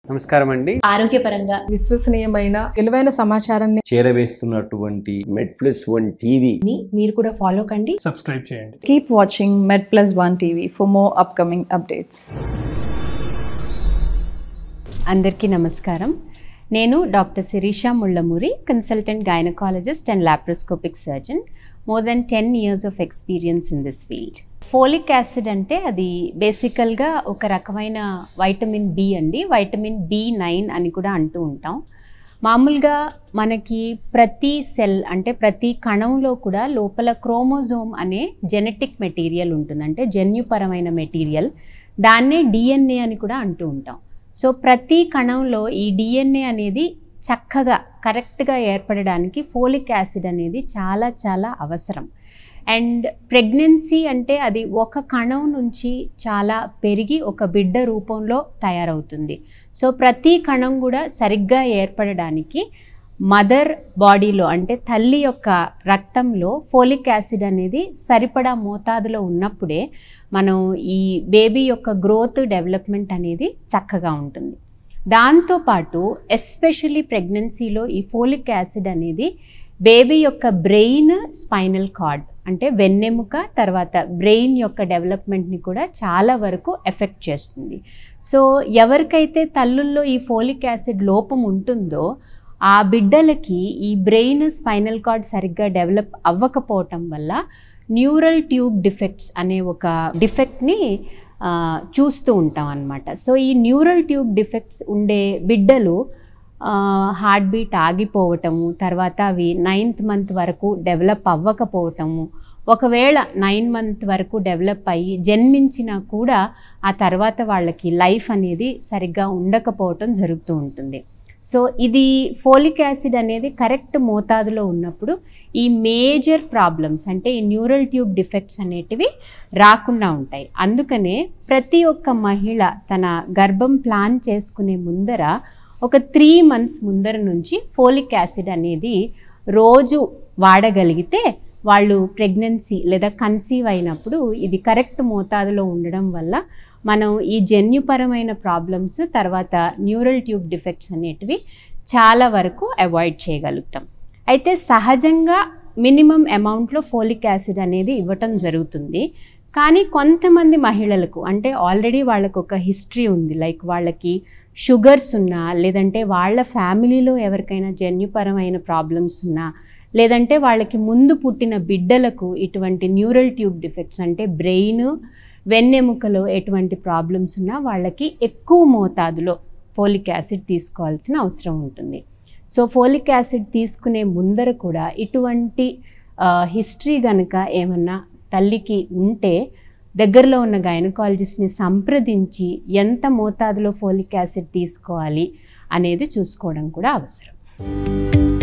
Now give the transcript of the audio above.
నమస్కారం అండి ఆరోగ్యపరంగా విశ్వసనీయమైన విలువైన సమాచారాన్ని చేరవేస్తున్నటువంటి మెడ్ ప్లస్ వన్ టీవీ ని మీరు కూడా ఫాలో కండి సబ్స్క్రైబ్ చేయండి keep watching med plus one TV for more upcoming updates అందరికీ నమస్కారం నేను doctor Sirisha Mullamuri consultant gynaecologist and laparoscopic surgeon more than ten years of experience in this field folic acid అంటే అది బేసికల్గా ఒక రకమైన వైటమిన్ బి అండి వైటమిన్ బి నైన్ అని కూడా అంటూ ఉంటాం మామూలుగా మనకి ప్రతి సెల్ అంటే ప్రతి కణంలో కూడా లోపల క్రోమోజోమ్ అనే జెనెటిక్ మెటీరియల్ ఉంటుంది అంటే జన్యుపరమైన మెటీరియల్ దాన్నే డిఎన్ఏ అని కూడా అంటూ ఉంటాం సో ప్రతి కణంలో ఈ డిఎన్ఏ అనేది చక్కగా కరెక్ట్గా ఏర్పడడానికి ఫోలిక్ యాసిడ్ అనేది చాలా చాలా అవసరం అండ్ ప్రెగ్నెన్సీ అంటే అది ఒక కణం నుంచి చాలా పెరిగి ఒక బిడ్డ రూపంలో తయారవుతుంది సో ప్రతి కణం కూడా సరిగ్గా ఏర్పడడానికి మదర్ బాడీలో అంటే తల్లి యొక్క రక్తంలో ఫోలిక్ యాసిడ్ అనేది సరిపడా మోతాదులో ఉన్నప్పుడే మనం ఈ బేబీ యొక్క గ్రోత్ డెవలప్మెంట్ అనేది చక్కగా ఉంటుంది దాంతోపాటు ఎస్పెషల్లీ ప్రెగ్నెన్సీలో ఈ ఫోలిక్ యాసిడ్ అనేది బేబీ యొక్క బ్రెయిన్ స్పైనల్ కార్డ్ అంటే వెన్నెముక తర్వాత బ్రెయిన్ యొక్క డెవలప్మెంట్ని కూడా చాలా వరకు ఎఫెక్ట్ చేస్తుంది సో ఎవరికైతే తల్లుల్లో ఈ ఫోలిక్ యాసిడ్ లోపం ఉంటుందో ఆ బిడ్డలకి ఈ బ్రెయిన్ స్పైనల్ కార్డ్ సరిగ్గా డెవలప్ అవ్వకపోవటం వల్ల న్యూరల్ ట్యూబ్ డిఫెక్ట్స్ అనే ఒక డిఫెక్ట్ని ఆ, చూస్తూ ఉంటాం అన్నమాట సో ఈ న్యూరల్ ట్యూబ్ డిఫెక్ట్స్ ఉండే బిడ్డలు హార్ట్ బీట్ ఆగిపోవటము తర్వాత అవి నైన్త్ మంత్ వరకు డెవలప్ అవ్వకపోవటము ఒకవేళ నైన్ మంత్ వరకు డెవలప్ అయ్యి జన్మించినా కూడా ఆ తర్వాత వాళ్ళకి లైఫ్ అనేది సరిగ్గా ఉండకపోవటం జరుగుతూ ఉంటుంది సో ఇది ఫోలిక్ యాసిడ్ అనేది కరెక్ట్ మోతాదులో ఉన్నప్పుడు ఈ మేజర్ ప్రాబ్లమ్స్ అంటే ఈ న్యూరల్ ట్యూబ్ డిఫెక్ట్స్ అనేటివి రాకుండా ఉంటాయి అందుకనే ప్రతి ఒక్క మహిళ తన గర్భం ప్లాన్ చేసుకునే ముందర ఒక త్రీ మంత్స్ ముందర నుంచి ఫోలిక్ యాసిడ్ అనేది రోజు వాడగలిగితే వాళ్ళు ప్రెగ్నెన్సీ లేదా కన్సీవ్ అయినప్పుడు ఇది కరెక్ట్ మోతాదులో ఉండడం వల్ల మనం ఈ జన్యుపరమైన ప్రాబ్లమ్స్ తర్వాత న్యూరల్ ట్యూబ్ డిఫెక్ట్స్ అనేటివి చాలా వరకు అవాయిడ్ చేయగలుగుతాం అయితే సహజంగా మినిమం అమౌంట్లో ఫోలిక్ యాసిడ్ అనేది ఇవ్వటం జరుగుతుంది కానీ కొంతమంది మహిళలకు అంటే ఆల్రెడీ వాళ్ళకు ఒక హిస్టరీ ఉంది లైక్ వాళ్ళకి షుగర్స్ ఉన్నా లేదంటే వాళ్ళ ఫ్యామిలీలో ఎవరికైనా జన్యుపరమైన ప్రాబ్లమ్స్ ఉన్నా లేదంటే వాళ్ళకి ముందు పుట్టిన బిడ్డలకు ఇటువంటి న్యూరల్ ట్యూబ్ డిఫెక్ట్స్ అంటే బ్రెయిన్ వెన్నెముకలో ఎటువంటి ప్రాబ్లమ్స్ ఉన్నా వాళ్ళకి ఎక్కువ మోతాదులో ఫోలిక్ యాసిడ్ తీసుకోవాల్సిన అవసరం ఉంటుంది సో ఫోలిక్ యాసిడ్ తీసుకునే ముందర కూడా ఇటువంటి హిస్టరీ కనుక ఏమన్నా తల్లికి ఉంటే దగ్గరలో ఉన్న గైనకాలజిస్ట్ని సంప్రదించి ఎంత మోతాదులో ఫోలిక్ యాసిడ్ తీసుకోవాలి అనేది చూసుకోవడం కూడా అవసరం